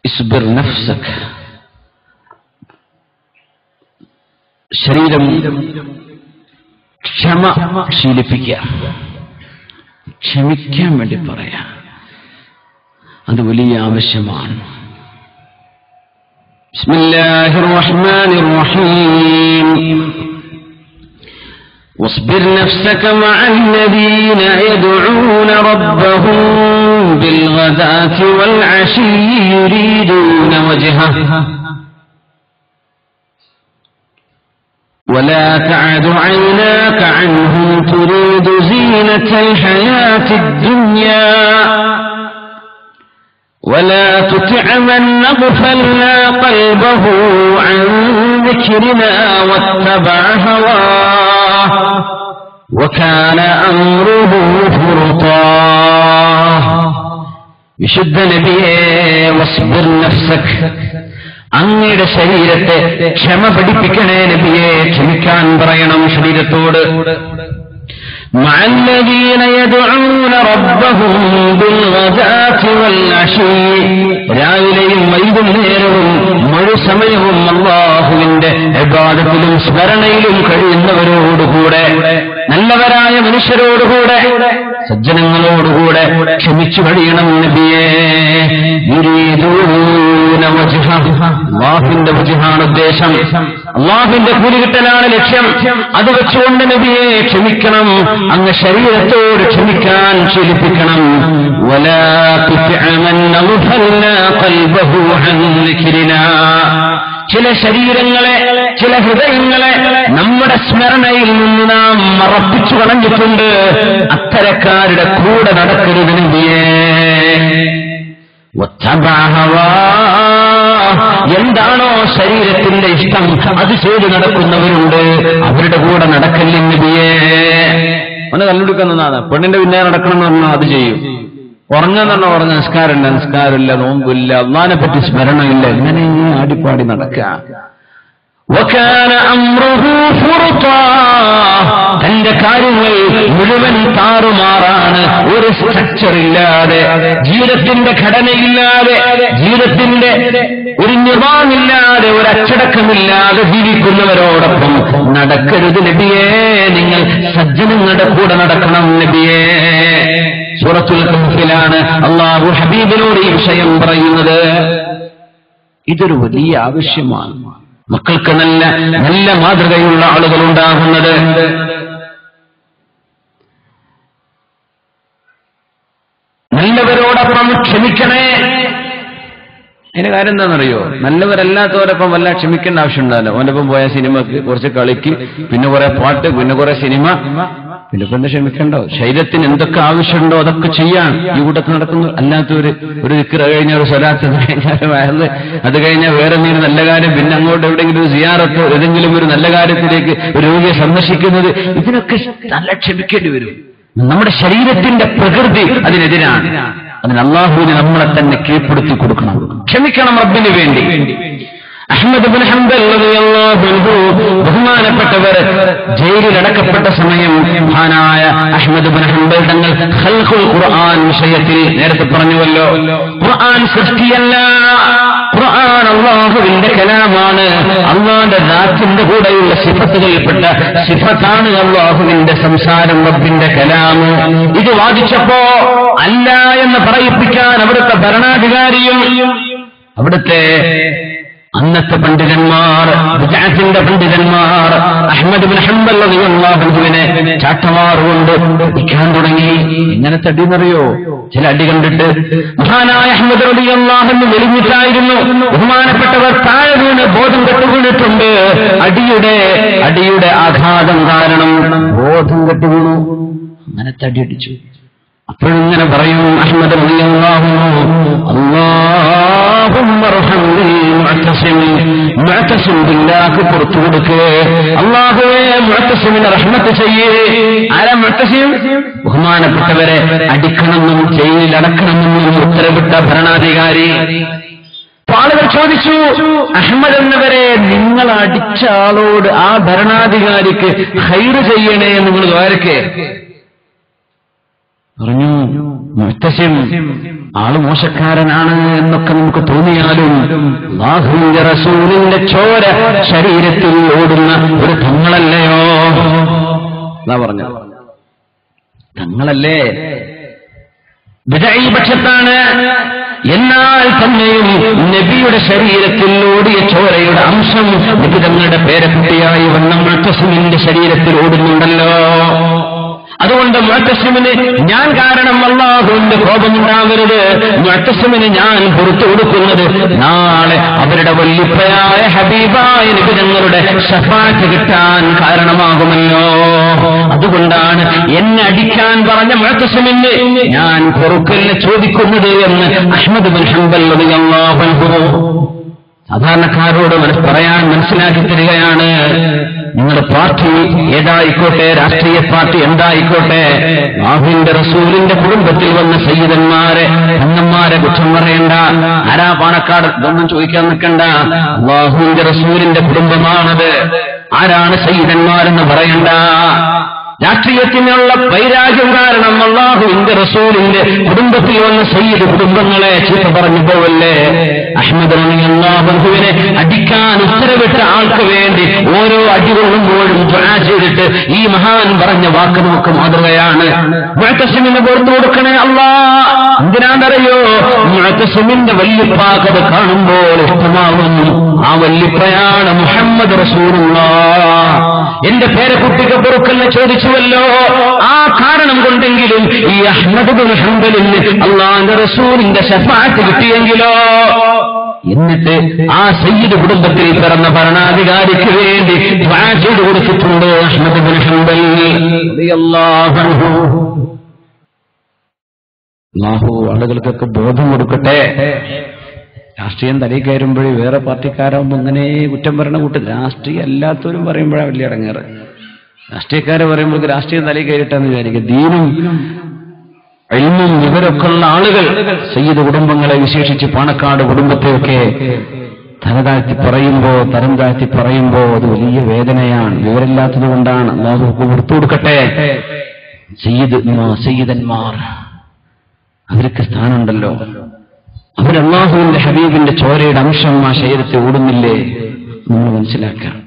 ഇസ്ബിർ നഫ്സക് ശരീരം ക്ഷമ ശീലിപ്പിക്കുക ക്ഷമിക്കാൻ വേണ്ടി പറയാം അത് വലിയ ആവശ്യമാണ് بسم الله الرحمن الرحيم واصبر نفسك مع الذين يدعون ربهم بالغداة والعشي يريدون وجهه ولا تعد عيناك عنهم تريد زينة الحياة الدنيا ولا تطع من أغفلنا قلبه عن ذكرنا واتبع هواه وكان أمره فرطا വിശുദ്ധ നബിയെ വസ്ബിർ നഫ്സക് അങ്ങയുടെ ശരീരത്തെ ക്ഷമ പഠിപ്പിക്കണേ നബിയെ ക്ഷമിക്കാൻ പറയണം ശരീരത്തോട് مع الذين يدعون ربهم بالغداة والعشي രാവിലെയും വൈകുന്നേരവും മുഴുസമയവും അള്ളാഹുവിന്റെ ഇബാദത്തിലും സ്മരണയിലും കഴിയുന്നവരോടുകൂടെ നല്ലവരായ മനുഷ്യരോടുകൂടെ സജ്ജനങ്ങളോടുകൂടെ ക്ഷമിച്ചു കഴിയണം നബിയേ യുരീദൂന വജ്ഹ. അള്ളാഹുവിന്റെ വജുഹാണ് ഉദ്ദേശം അള്ളാഹുവിന്റെ കൂലി കിട്ടലാണ് ലക്ഷ്യം അത് വെച്ചുകൊണ്ട് നബിയെ ക്ഷമിക്കണം അങ്ങ് ശരീരത്തോട് ക്ഷമിക്കാൻ ശീലിപ്പിക്കണം ولا تطع من أغفلنا قلبه عن ذكرنا ചില ശരീരങ്ങളെ ചില ഹൃദയങ്ങളെ നമ്മുടെ സ്മരണയിൽ നിന്ന് നാം മറപ്പിച്ചു കളഞ്ഞിട്ടുണ്ട് അത്തരക്കാരുടെ കൂടെ നടക്കരുത് നബിയേ واتبع هواه. എന്താണോ ശരീരത്തിന്റെ ഇഷ്ടം അത് ചെയ്ത് നടക്കുന്നവരുണ്ട് അവരുടെ കൂടെ നടക്കല്ലേ നബിയേ ഒന്ന് കല്ലുടുക്കുന്നതാണ് പെണ്ണിന്റെ പിന്നാലെ നടക്കണം എന്ന് പറഞ്ഞാൽ അത് ചെയ്യും ഉറങ്ങാൻ തന്നെ ഉറങ്ങ നിസ്കാരമില്ല നിസ്കാരമില്ല നോമ്പില്ല അള്ളാനെ പറ്റി സ്മരണമില്ല ഇങ്ങനെ ആടിപ്പാടി നടക്കുക وكان أمره فرطا തന്റെ കാര്യങ്ങൾ മുഴുവൻ താറുമാറാണ് ഒരു സ്ട്രക്ചർ ഇല്ലാതെ ജീവിതത്തിന്റെ ഘടനയില്ലാതെ ജീവിതത്തിന്റെ ഒരു നിർവാഹമില്ലാതെ ഒരു അച്ചടക്കമില്ലാതെ ജീവിക്കുന്നവരോടൊപ്പം നടക്കരുത് നബിയേ നിങ്ങൾ സജ്ജനങ്ങളുടെ കൂടെ നടക്കണം നബിയേ സൂറത്തുൽ കഹ്ഫിലാണ് അള്ളാഹു ഹബീബിനോട് ഈ വിഷയം പറയുന്നത് ഇതൊരു വലിയ ആവശ്യമാണ് മക്കൾക്ക് നല്ല നല്ല മാതൃകയുള്ള ആളുകൾ ഉണ്ടാകുന്നത് നല്ലവരോടൊപ്പം ക്ഷമിക്കണേ അതിന്റെ കാര്യം എന്താണെന്നറിയോ നല്ലവരല്ലാത്തവരൊപ്പം വല്ല ക്ഷമിക്കേണ്ട ആവശ്യമുണ്ടല്ലോ ഓനൊപ്പം പോയ സിനിമക്ക് കുറച്ച് കളിക്ക് പിന്നെ കുറെ പാട്ട് പിന്നെ കുറെ സിനിമ പിന്നെ ഇപ്പൊ എന്താ ക്ഷമിക്കണ്ടോ ശരീരത്തിന് എന്തൊക്കെ ആവശ്യമുണ്ടോ അതൊക്കെ ചെയ്യാൻ ഈ കൂട്ടത്തിൽ നടക്കുന്നു അല്ലാത്തൊരു ഒരു ദിക്കർ കഴിഞ്ഞ ഒരു സ്വലാത്ത് അത് കഴിഞ്ഞാൽ വയറ് അത് കഴിഞ്ഞാൽ വേറെ എന്തെങ്കിലും നല്ല കാര്യം പിന്നെ അങ്ങോട്ട് എവിടെയെങ്കിലും ഒരു സിയാറത്തോ ഏതെങ്കിലും ഒരു നല്ല കാര്യത്തിലേക്ക് ഒരു രോഗിയെ സന്ദർശിക്കുന്നത് ഇതിനൊക്കെ നല്ല ക്ഷമിക്കേണ്ടി വരും നമ്മുടെ ശരീരത്തിന്റെ പ്രകൃതി അതിനെതിരാണ് അതിന് അള്ളാഹുവിന് നമ്മളെ തന്നെ കീഴ്പ്പെടുത്തി കൊടുക്കണം ക്ഷമിക്കണം റബ്ബിന് വേണ്ടി അഹമ്മദ് ബിൻ ഹംബൽ റളിയല്ലാഹു അൻഹു ബഹുമാനപ്പെട്ടവർ ജയിലിൽ അടക്കപ്പെട്ട സമയം മഹാനായ അഹമ്മദ് ബിൻ ഹംബൽ തങ്ങൾ ഖൽഖുൽ ഖുർആൻ വിഷയത്തിൽ നേരത്തെ പറഞ്ഞുവല്ലോ ഖുർആൻ സൃഷ്ടിയല്ല ഖുർആൻ അള്ളാഹുവിന്റെ കലാമാണ് അള്ളാന്റെ ദാത്തിന്റെ കൂടെയുള്ള സിഫത്തുകളിൽപ്പെട്ട സിഫത്താണ് അള്ളാഹുവിന്റെ സംസാരം റബ്ബിന്റെ കലാമ് ഇത് വാദിച്ചപ്പോ അല്ല എന്ന് പറയിപ്പിക്കാൻ അവിടുത്തെ ഭരണാധികാരിയും അവിടുത്തെ അന്നത്തെ പണ്ഡിതന്മാർ വിജാത്തിന്റെ പണ്ഡിതന്മാർ അഹമ്മദ് ബിൻ ഹംബൽ റളിയല്ലാഹുവിനെ ചാട്ടമാറുകൊണ്ട് അടിക്കാൻ തുടങ്ങി എങ്ങനെ തടിയെന്നറിയോ ചില അടി കണ്ടിട്ട് മഹാനായ അഹമ്മദ് റളിയല്ലാഹു മെലിഞ്ഞിട്ടായിരുന്നു ബഹുമാനപ്പെട്ടവർ താഴെ വീണ് ബോധം കെട്ടുവീണിട്ടുണ്ട് അടിയുടെ അടിയുടെ ആഘാതം കാരണം ബോധം കെട്ടുവീണു അങ്ങനെ തടിയടിച്ചു അപ്പോഴിങ്ങനെ പറയും അഹമ്മദ് റളിയല്ലാഹു അല്ലാഹുമ്മ അർഹംനി മുഅ്തസിം മുഅ്തസിം ബില്ലാഹ് പുറത്തു കൊടുക്ക് അല്ലാഹുവേ മുഅ്തസിമിനെ റഹ്മത്ത് ചെയ്യേ ആരാ മുഅ്തസിം ബഹുമാനപ്പെട്ടവരെ അടിക്കണമെന്നും ജയിലിൽ അടക്കണമെന്നും ഉത്തരവിട്ട ഭരണാധികാരി അപ്പൊ ആളുകൾ ചോദിച്ചു അഹമ്മദ് എന്നവരെ നിങ്ങൾ അടിച്ച ആളോട് ആ ഭരണാധികാരിക്ക് ഹൈറ് ചെയ്യണേ എന്ന് നിങ്ങൾ ദ്വാരക്കേ പറഞ്ഞു മുത്തശ്ശം ആള് മോശക്കാരനാണ് എന്നൊക്കെ നമുക്ക് തോന്നിയാലും റസൂലിന്റെ ചോര ശരീരത്തിൽ ഓടുന്ന ഒരു തങ്ങളല്ലയോ എന്നാ പറഞ്ഞ തങ്ങളല്ലേ വിജയ് പക്ഷത്താണ് എന്നാൽ തന്നെയും നബിയുടെ ശരീരത്തിൽ ഓടിയ ചോരയുടെ അംശം നബി തങ്ങളുടെ പേരക്കുട്ടിയായി വന്ന മുഴത്തസിമിന്റെ ശരീരത്തിൽ ഓടുന്നുണ്ടല്ലോ അതുകൊണ്ട് മുഴത്തസിമിന് ഞാൻ കാരണം അള്ളാഹുവിന്റെ കോപമുണ്ടാവരുത് മുഴത്തസിമിന് ഞാൻ പുറത്തു കൊടുക്കുന്നത് നാളെ അവരുടെ വല്യപ്പയായ ഹബീബായ നബി തങ്ങളുടെ ഷഫാറ്റ് കിട്ടാൻ കാരണമാകുമല്ലോ അതുകൊണ്ടാണ് എന്നെ അടിക്കാൻ പറഞ്ഞ മുഴത്തസിമിന് ഞാൻ പൊറുക്കലിനെ ചോദിക്കുന്നത് എന്ന് അഹമ്മദ് ബിൻ ഹംബൽ റളിയല്ലാഹു അൻഹു സാധാരണക്കാരോട് മനസ് പറയാൻ മനസ്സിലാക്കി തരികയാണ് നിങ്ങളുടെ പാർട്ടി ഏതായിക്കോട്ടെ രാഷ്ട്രീയ പാർട്ടി എന്തായിക്കോട്ടെ ബാഹുവിന്റെ റസൂലിന്റെ കുടുംബത്തിൽ വന്ന സയ്യിദന്മാരെ അന്നന്മാരെ കുറ്റം പറയണ്ട ആരാ പാണക്കാട് ഇതൊന്നും ചോദിക്കാൻ നിൽക്കണ്ട ബാഹുവിന്റെ റസൂലിന്റെ കുടുംബമാണത് ആരാണ് സയ്യിദന്മാരെന്ന് പറയണ്ട രാഷ്ട്രീയത്തിനുള്ള വൈരാഗ്യം കാരണം അള്ളാഹുവിന്റെ റസൂലിന്റെ കുടുംബത്തിൽ വന്ന സയ്യിദ് കുടുംബങ്ങളെ ചീത്ത പറഞ്ഞു പോവല്ലേ അഹമ്മദ് അള്ളാഹുവിനെ അടിക്കാൻ ഉത്തരവിട്ട ആൾക്ക് വേണ്ടി ഓരോ അടി കൊള്ളുമ്പോഴും ദ്വാ ചെയ്തിട്ട് ഈ മഹാൻ പറഞ്ഞ വാക്ക് നമുക്ക് മാതൃകയാണ് മുഴത്തസിമിന് പുറത്തു കൊടുക്കണേ അല്ലാ എന്തിനാണെന്നറിയോ മുഴത്തസിമിന്റെ വല്യപ്പാക്കത് കാണുമ്പോൾ ഇഷ്ടമാകുന്നു ആ വല്യപ്പയാണ് മുഹമ്മദ് റസൂലുള്ള എന്റെ പേരക്കുട്ടിക്ക് പൊറുക്കലിനെ ചോദിച്ചുവല്ലോ ആ കാരണം കൊണ്ടെങ്കിലും ഈ അഹമ്മദ് ബിൻ ഹംബലിന് അള്ളാന്റെ റസൂലിന്റെ ഷഫാത്ത് കിട്ടിയെങ്കിലോ എന്നിട്ട് ആ സയ്യിദ് കുടുംബത്തിൽ പിറന്ന ഭരണാധികാരിക്ക് വേണ്ടി ദ്വാ ചെയ്ത് കൊടുത്തിട്ടുണ്ട് അഹമ്മദ് ബിൻ ഹംബൽ റളിയല്ലാഹു അൻഹു. അള്ളാഹു ആളുകൾക്കൊക്കെ ബോധം കൊടുക്കട്ടെ രാഷ്ട്രീയം തലയിൽ കയറുമ്പോഴേ വേറെ പാർട്ടിക്കാരാകുമ്പോൾ അങ്ങനെ കുറ്റം പറയണ കൂട്ടം രാഷ്ട്രീയം അല്ലാത്തവരും പറയുമ്പോഴാണ് വലിയ ഇടങ്ങേറ് രാഷ്ട്രീയക്കാരെ പറയുമ്പോൾ രാഷ്ട്രീയം തലയിൽ കയറിട്ടെന്ന് വിചാരിക്കും ദീനും എൽമും ഇവരൊക്കെ ഉള്ള ആളുകൾ സയ്യിദ് കുടുംബങ്ങളെ വിശേഷിച്ച് പാണക്കാട് കുടുംബത്തെയൊക്കെ തലതാഴ്ത്തി പറയുമ്പോ തരം താഴ്ത്തി പറയുമ്പോ അത് വലിയ വേദനയാണ് വിവരമില്ലാത്തത് കൊണ്ടാണ് അള്ളാഹു കൊടുത്തു കൊടുക്കട്ടെ സയ്യിദ് സയ്യിദന്മാർ അവർക്ക് സ്ഥാനമുണ്ടല്ലോ അവർ അള്ളാഹുവിന്റെ ഹബീബിന്റെ ചോരയുടെ അംശം ആ ശരീരത്തെ ഓടുന്നില്ലേ നമ്മൾ മനസ്സിലാക്കാം